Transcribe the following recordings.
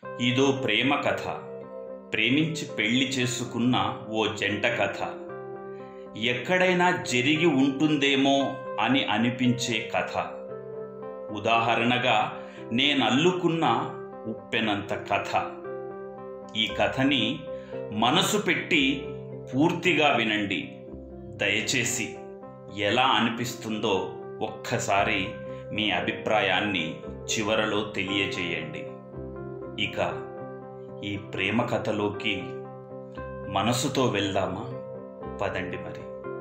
ఇదో ప్రేమ కథ ప్రేమించి పెళ్లి చేసుకున్న ఓ జంట కథ ఎక్కడైనా జరిగి ఉంటుందేమో అని అనిపించే కథ ఉదాహరణగా నేనల్లుకున్న ఉప్పెనంత కథ ఈ కథని మనసు పెట్టి పూర్తిగా వినండి దయచేసి ఎలా అనిపిస్తుందో ఒక్కసారి మీ అభిప్రాయాన్ని చివరలో తెలియజేయండి ఇక ఈ ప్రేమ కథలోకి మనసుతో వెళ్దామా పదండి మరి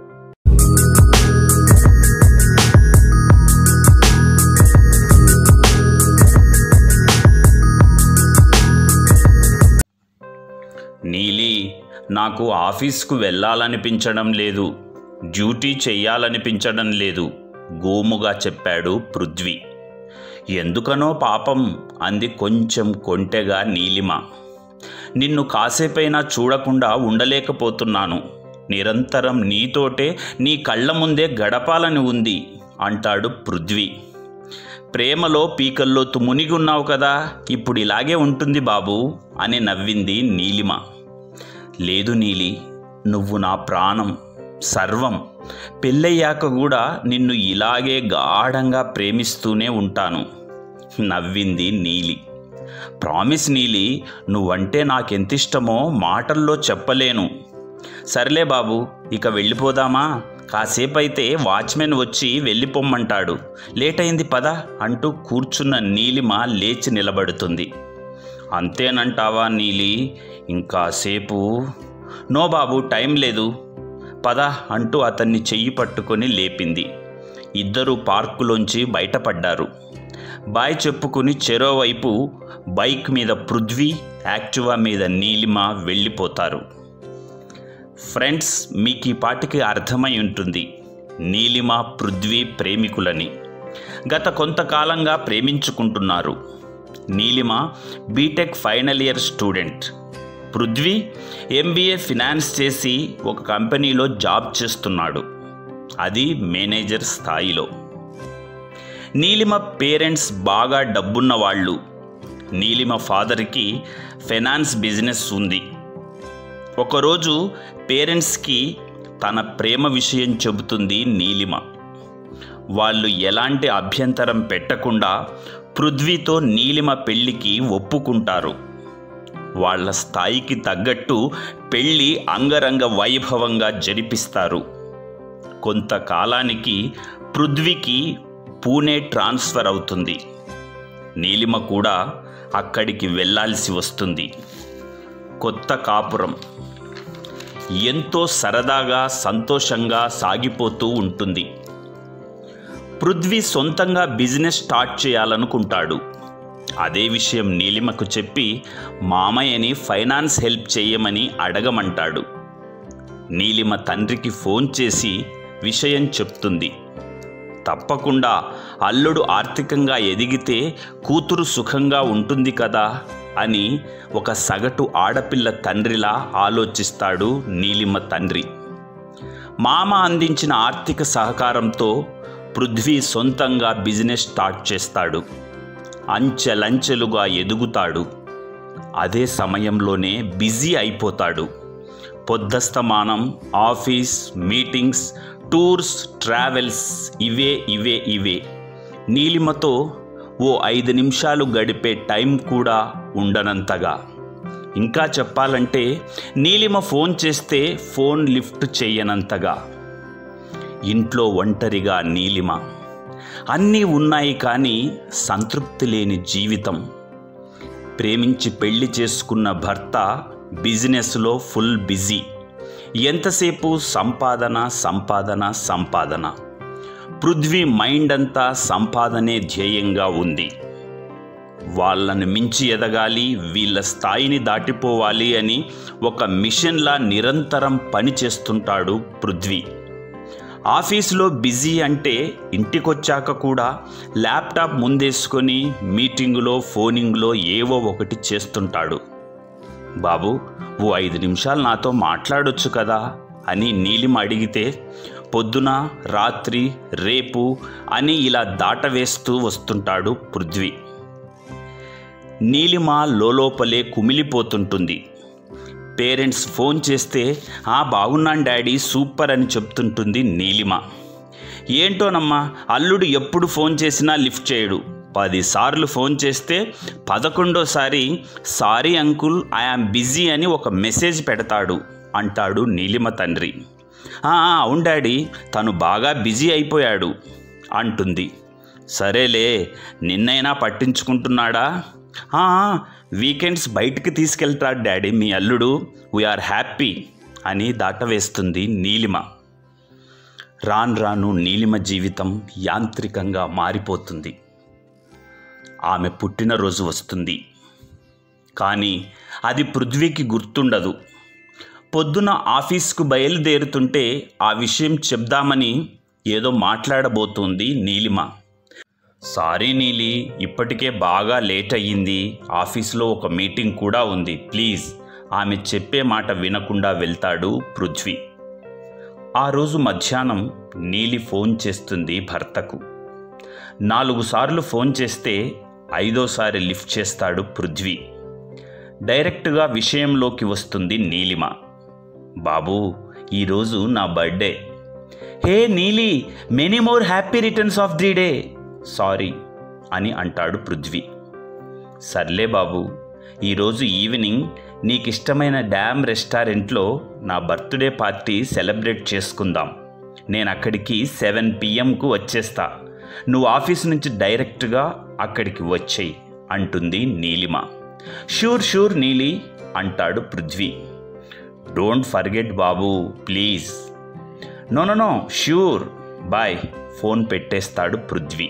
నీలి నాకు ఆఫీస్కు వెళ్ళాలనిపించడం లేదు డ్యూటీ చెయ్యాలనిపించడం లేదు గోముగా చెప్పాడు పృథ్వీ ఎందుకనో పాపం అంది కొంచెం కొంటెగా నీలిమ నిన్ను కాసేపైనా చూడకుండా ఉండలేకపోతున్నాను నిరంతరం నీతోటే నీ కళ్ళ ముందే గడపాలని ఉంది అంటాడు పృథ్వీ ప్రేమలో పీకల్లో మునిగి ఉన్నావు కదా ఇప్పుడు ఇలాగే ఉంటుంది బాబు అని నవ్వింది నీలిమ లేదు నీలి నువ్వు నా ప్రాణం సర్వం పెళ్ళయ్యాక కూడా నిన్ను ఇలాగే గాఢంగా ప్రేమిస్తూనే ఉంటాను నవ్వింది నీలి ప్రామిస్ నీలి నువ్వంటే నాకెంతిష్టమో మాటల్లో చెప్పలేను సర్లే బాబు ఇక వెళ్ళిపోదామా కాసేపైతే వాచ్మెన్ వచ్చి వెళ్ళిపోమ్మంటాడు లేట్ అయింది పద అంటూ కూర్చున్న నీలిమ లేచి నిలబడుతుంది అంతేనంటావా నీలి ఇంకాసేపు నో బాబు టైం లేదు పద అంటూ అతన్ని చెయ్యి పట్టుకొని లేపింది ఇద్దరు పార్కులోంచి బయటపడ్డారు బాయ్ చెప్పుకుని చెరోవైపు బైక్ మీద పృథ్వీ యాక్టివా మీద నీలిమ వెళ్ళిపోతారు ఫ్రెండ్స్ మీకు ఈ పాటికి అర్థమై ఉంటుంది నీలిమ పృథ్వీ ప్రేమికులని గత కొంతకాలంగా ప్రేమించుకుంటున్నారు Neelima BTech final year student Prithvi MBA finance చేసి ఒక కంపెనీలో జాబ్ చేస్తున్నాడు అది మేనేజర్ స్థాయిలో నీలిమ పేరెంట్స్ బాగా డబ్బున్న వాళ్ళు నీలిమ ఫాదర్కి ఫైనాన్స్ బిజినెస్ ఉంది ఒకరోజు పేరెంట్స్కి తన ప్రేమ విషయం చెబుతుంది నీలిమ వాళ్ళు ఎలాంటి అభ్యంతరం పెట్టకుండా పృథ్వీతో నీలిమ పెళ్లికి ఒప్పుకుంటారు వాళ్ళ స్థాయికి తగ్గట్టు పెళ్ళి అంగరంగ వైభవంగా జరిపిస్తారు కొంతకాలానికి పృథ్వీకి పూణే ట్రాన్స్ఫర్ అవుతుంది నీలిమ కూడా అక్కడికి వెళ్ళాల్సి వస్తుంది కొత్త కాపురం ఎంతో సరదాగా సంతోషంగా సాగిపోతూ ఉంటుంది పృథ్వీ సొంతంగా బిజినెస్ స్టార్ట్ చేయాలనుకుంటాడు అదే విషయం నీలిమకు చెప్పి మామయ్యని ఫైనాన్స్ హెల్ప్ చేయమని అడగమంటాడు నీలిమ తండ్రికి ఫోన్ చేసి విషయం చెప్తుంది తప్పకుండా అల్లుడు ఆర్థికంగా ఎదిగితే కూతురు సుఖంగా ఉంటుంది కదా అని ఒక సగటు ఆడపిల్ల తండ్రిలా ఆలోచిస్తాడు నీలిమ తండ్రి మామ అందించిన ఆర్థిక సహకారంతో పృథ్వీ సొంతంగా బిజినెస్ స్టార్ట్ చేస్తాడు అంచెలంచెలుగా ఎదుగుతాడు అదే సమయంలోనే బిజీ అయిపోతాడు పొద్దస్తమానం ఆఫీస్ మీటింగ్స్ టూర్స్ ట్రావెల్స్ ఇవే ఇవే ఇవే నీలిమతో ఓ ఐదు నిమిషాలు గడిపే టైం కూడా ఉండనంతగా ఇంకా చెప్పాలంటే నీలిమ ఫోన్ చేస్తే ఫోన్ లిఫ్ట్ చేయనంతగా ఇంట్లో ఒంటరిగా నీలిమ అన్నీ ఉన్నాయి కానీ సంతృప్తి లేని జీవితం ప్రేమించి పెళ్లి చేసుకున్న భర్త బిజినెస్లో ఫుల్ బిజీ ఎంతసేపు సంపాదన సంపాదన సంపాదన పృథ్వీ మైండ్ అంతా సంపాదనే ధ్యేయంగా ఉంది వాళ్ళని మించి ఎదగాలి వీళ్ళ స్థాయిని దాటిపోవాలి అని ఒక మిషన్లా నిరంతరం పనిచేస్తుంటాడు పృథ్వీ ఆఫీసులో బిజీ అంటే ఇంటికొచ్చాక కూడా ల్యాప్టాప్ ముందేసుకొని మీటింగులో ఫోనింగ్లో ఏవో ఒకటి చేస్తుంటాడు బాబు ఓ ఐదు నిమిషాలు నాతో మాట్లాడొచ్చు కదా అని నీలిమ అడిగితే పొద్దున రాత్రి రేపు అని ఇలా దాటవేస్తూ వస్తుంటాడు పృథ్వీ నీలిమ లోపలే కుమిలిపోతుంటుంది పేరెంట్స్ ఫోన్ చేస్తే ఆ బాగున్నాను డాడీ సూపర్ అని చెప్తుంటుంది నీలిమ ఏంటోనమ్మా అల్లుడు ఎప్పుడు ఫోన్ చేసినా లిఫ్ట్ చేయడు పదిసార్లు ఫోన్ చేస్తే పదకొండోసారి సారీ అంకుల్ ఐఆమ్ బిజీ అని ఒక మెసేజ్ పెడతాడు అంటాడు నీలిమ తండ్రి "ఆ, ఆ, అవును డాడీ తను బాగా బిజీ అయిపోయాడు అంటుంది సరేలే నిన్నైనా పట్టించుకుంటున్నాడా "ఆ, ఆ, వీకెండ్స్ బయటికి తీసుకెళ్తాడు డాడీ మీ అల్లుడు వీఆర్ హ్యాపీ అని దాటవేస్తుంది నీలిమ రాను రాను నీలిమ జీవితం యాంత్రికంగా మారిపోతుంది ఆమె పుట్టినరోజు వస్తుంది కానీ అది పృథ్వీకి గుర్తుండదు పొద్దున ఆఫీస్కు బయలుదేరుతుంటే ఆ విషయం చెప్దామని ఏదో మాట్లాడబోతుంది నీలిమ సారీ నీలి ఇప్పటికే బాగా లేట్ అయ్యింది ఆఫీస్లో ఒక మీటింగ్ కూడా ఉంది ప్లీజ్ ఆమె చెప్పే మాట వినకుండా వెళ్తాడు పృథ్వీ ఆ రోజు మధ్యాహ్నం నీలి ఫోన్ చేస్తుంది భర్తకు నాలుగు సార్లు ఫోన్ చేస్తే ఐదోసారి లిఫ్ట్ చేస్తాడు పృథ్వీ డైరెక్ట్గా విషయంలోకి వస్తుంది నీలిమ బాబూ ఈరోజు నా birthday hey Neeli many more happy returns of the day sorry అని అంటాడు పృథ్వీ సర్లే బాబు ఈరోజు ఈవినింగ్ నీకు ఇష్టమైన డ్యామ్ రెస్టారెంట్లో నా బర్త్డే పార్టీ సెలబ్రేట్ చేసుకుందాం నేను అక్కడికి సెవెన్ పిఎంకు వచ్చేస్తా నువ్వు ఆఫీస్ నుంచి డైరెక్ట్గా అక్కడికి వచ్చేయి అంటుంది నీలిమ షూర్ షూర్ నీలి అంటాడు పృథ్వీ డోంట్ ఫర్గెట్ బాబు please no no no sure bye phone పెట్టేస్తాడు పృథ్వీ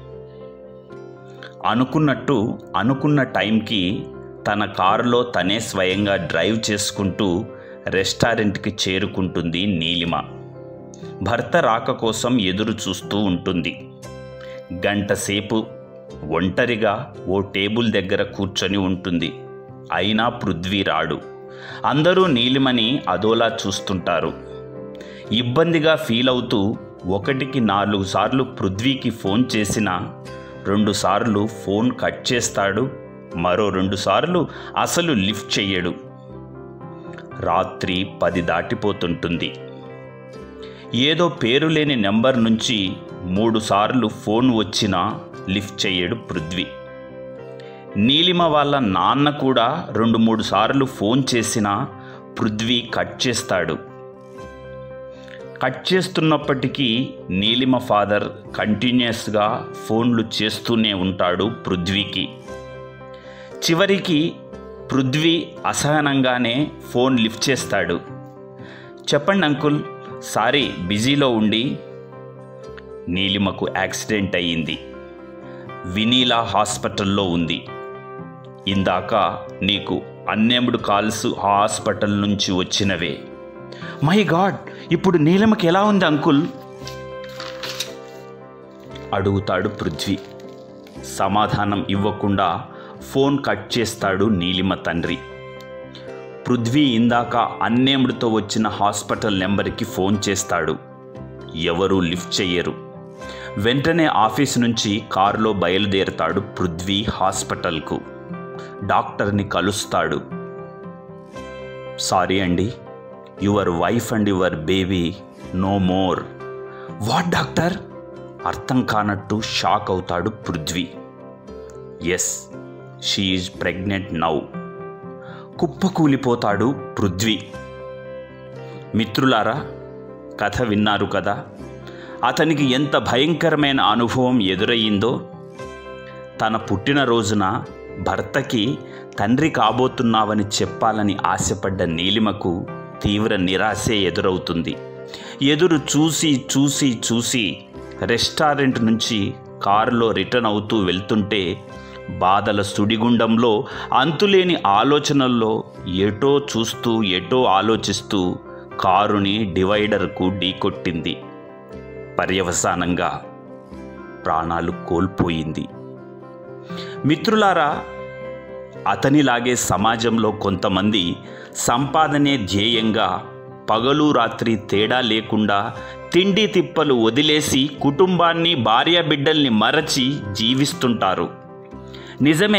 అనుకున్నట్టు అనుకున్న టైంకి తన కారులో తనే స్వయంగా డ్రైవ్ చేసుకుంటూ రెస్టారెంట్కి చేరుకుంటుంది నీలిమ భర్త రాక కోసం ఎదురు చూస్తూ ఉంటుంది గంట సేపు ఒంటరిగా ఓ టేబుల్ దగ్గర కూర్చొని ఉంటుంది అయినా పృథ్వీ రాడు అందరూ నీలిమని అదోలా చూస్తుంటారు ఇబ్బందిగా ఫీల్ అవుతూ ఒకటికి నాలుగు సార్లు పృథ్వీకి ఫోన్ చేసినా రెండుసార్లు ఫోన్ కట్ చేస్తాడు మరో రెండుసార్లు అసలు లిఫ్ట్ చెయ్యడు రాత్రి పది దాటిపోతుంటుంది ఏదో పేరు లేని నెంబర్ నుంచి మూడుసార్లు ఫోన్ వచ్చినా లిఫ్ట్ చెయ్యడు పృథ్వీ నీలిమ వాళ్ళ నాన్న కూడా రెండు మూడు సార్లు ఫోన్ చేసినా పృథ్వీ కట్ చేస్తాడు కట్ చేస్తున్నప్పటికీ నీలిమ ఫాదర్ కంటిన్యూస్గా ఫోన్లు చేస్తూనే ఉంటాడు పృథ్వీకి చివరికి పృథ్వీ అసహనంగానే ఫోన్ లిఫ్ట్ చేస్తాడు చెప్పండి అంకుల్ సారీ బిజీలో ఉండి నీలిమకు యాక్సిడెంట్ అయ్యింది వినీలా హాస్పిటల్లో ఉంది ఇందాక నీకు అన్నెముడు కాల్స్ హాస్పిటల్ నుంచి వచ్చినవే మై గాడ్ ఇప్పుడు నీలిమకి ఎలా ఉంది అంకుల్ అడుగుతాడు పృథ్వీ సమాధానం ఇవ్వకుండా ఫోన్ కట్ చేస్తాడు నీలిమ తండ్రి పృథ్వీ ఇందాక అన్నేముడితో వచ్చిన హాస్పిటల్ నెంబర్కి ఫోన్ చేస్తాడు ఎవరూ లిఫ్ట్ చెయ్యరు వెంటనే ఆఫీస్ నుంచి కారులో బయలుదేరతాడు పృథ్వీ హాస్పిటల్కు డాక్టర్ని కలుస్తాడు సారీ అండి your wife and your baby no more what doctor అర్థం కానట్టు షాక్ అవుతాడు Prithvi yes she is pregnant now కుప్పకూలిపోతాడు పృథ్వీ మిత్రులారా కథ విన్నారు కదా అతనికి ఎంత భయంకరమైన అనుభవం ఎదురయ్యిందో తన పుట్టినరోజున భర్తకి తండ్రి కాబోతున్నావని చెప్పాలని ఆశపడ్డ నీలిమకు తీవ్ర నిరాశే ఎదురవుతుంది ఎదురు చూసి చూసి చూసి రెస్టారెంట్ నుంచి కారులో రిటర్న్ అవుతూ వెళ్తుంటే బాధల సుడిగుండంలో అంతులేని ఆలోచనల్లో ఎటో చూస్తూ ఎటో ఆలోచిస్తూ కారుని డివైడర్కు ఢీకొట్టింది పర్యవసానంగా ప్రాణాలు కోల్పోయింది మిత్రులారా అతనిలాగే సమాజంలో కొంతమంది సంపాదనే ధ్యేయంగా పగలు రాత్రి తేడా లేకుండా తిండి తిప్పలు వదిలేసి కుటుంబాన్ని భార్య బిడ్డల్ని మరచి జీవిస్తుంటారు నిజమే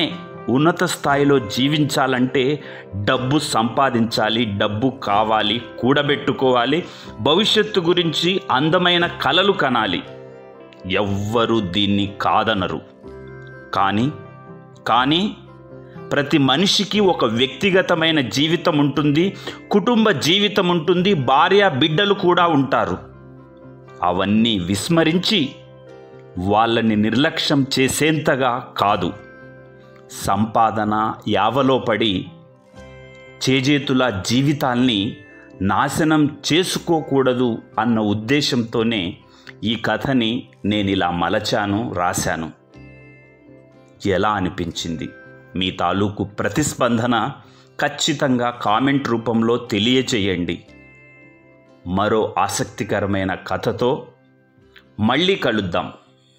ఉన్నత స్థాయిలో జీవించాలంటే డబ్బు సంపాదించాలి డబ్బు కావాలి కూడబెట్టుకోవాలి భవిష్యత్తు గురించి అందమైన కలలు కనాలి ఎవ్వరూ దీన్ని కాదనరు కానీ కానీ ప్రతి మనిషికి ఒక వ్యక్తిగతమైన జీవితం ఉంటుంది కుటుంబ జీవితం ఉంటుంది భార్య బిడ్డలు కూడా ఉంటారు అవన్నీ విస్మరించి వాళ్ళని నిర్లక్ష్యం చేసేంతగా కాదు సంపాదన యావలో పడి చేజేతుల జీవితాల్ని నాశనం చేసుకోకూడదు అన్న ఉద్దేశంతోనే ఈ కథని నేను ఇలా మలచాను రాశాను ఎలా అనిపించింది మీ తాలూకు ప్రతిస్పందన ఖచ్చితంగా కామెంట్ రూపంలో తెలియచేయండి మరో ఆసక్తికరమైన కథతో మళ్ళీ కలుద్దాం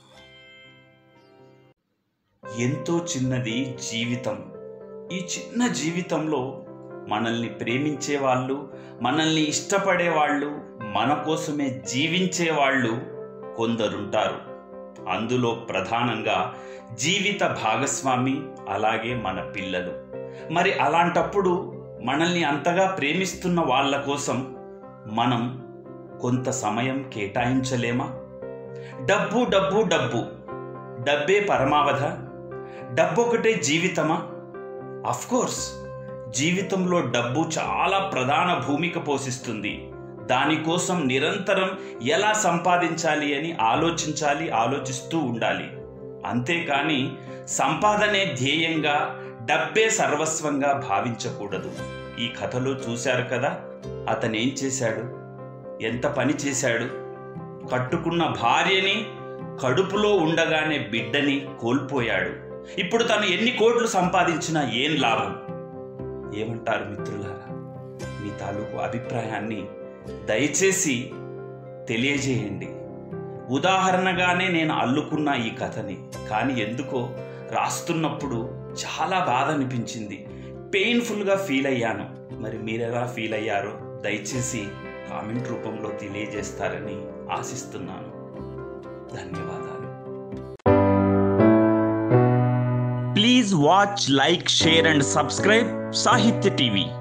ఎంతో చిన్నది జీవితం ఈ చిన్న జీవితంలో మనల్ని ప్రేమించే వాళ్ళు మనల్ని ఇష్టపడే వాళ్ళు మన కోసమే జీవించే వాళ్ళు కొందరుంటారు అందులో ప్రధానంగా జీవిత భాగస్వామి అలాగే మన పిల్లలు మరి అలాంటప్పుడు మనల్ని అంతగా ప్రేమిస్తున్న వాళ్ళ కోసం మనం కొంత సమయం కేటాయించలేమా డబ్బు డబ్బు డబ్బు డబ్బే పరమావధ డబ్బు ఒకటే జీవితమా కోర్స్ జీవితంలో డబ్బు చాలా ప్రధాన భూమిక పోషిస్తుంది దానికోసం నిరంతరం ఎలా సంపాదించాలి అని ఆలోచించాలి ఆలోచిస్తూ ఉండాలి అంతేకాని సంపాదనే ధ్యేయంగా డబ్బే సర్వస్వంగా భావించకూడదు ఈ కథలో చూశారు కదా అతను ఏం చేశాడు ఎంత పని చేశాడు కట్టుకున్న భార్యని కడుపులో ఉండగానే బిడ్డని కోల్పోయాడు ఇప్పుడు తను ఎన్ని కోట్లు సంపాదించినా ఏం లాభం ఏమంటారు మిత్రులారా మీ తాలూకు అభిప్రాయాన్ని దయచేసి తెలియజేయండి ఉదాహరణగానే నేను అల్లుకున్న ఈ కథని కానీ ఎందుకో రాస్తున్నప్పుడు చాలా బాధ అనిపించింది పెయిన్ఫుల్గా ఫీల్ అయ్యాను మరి మీరు ఎలా ఫీల్ అయ్యారో దయచేసి కామెంట్ రూపంలో తెలియజేస్తారని ఆశిస్తున్నాను ధన్యవాదాలు please watch like share and subscribe Sahitya TV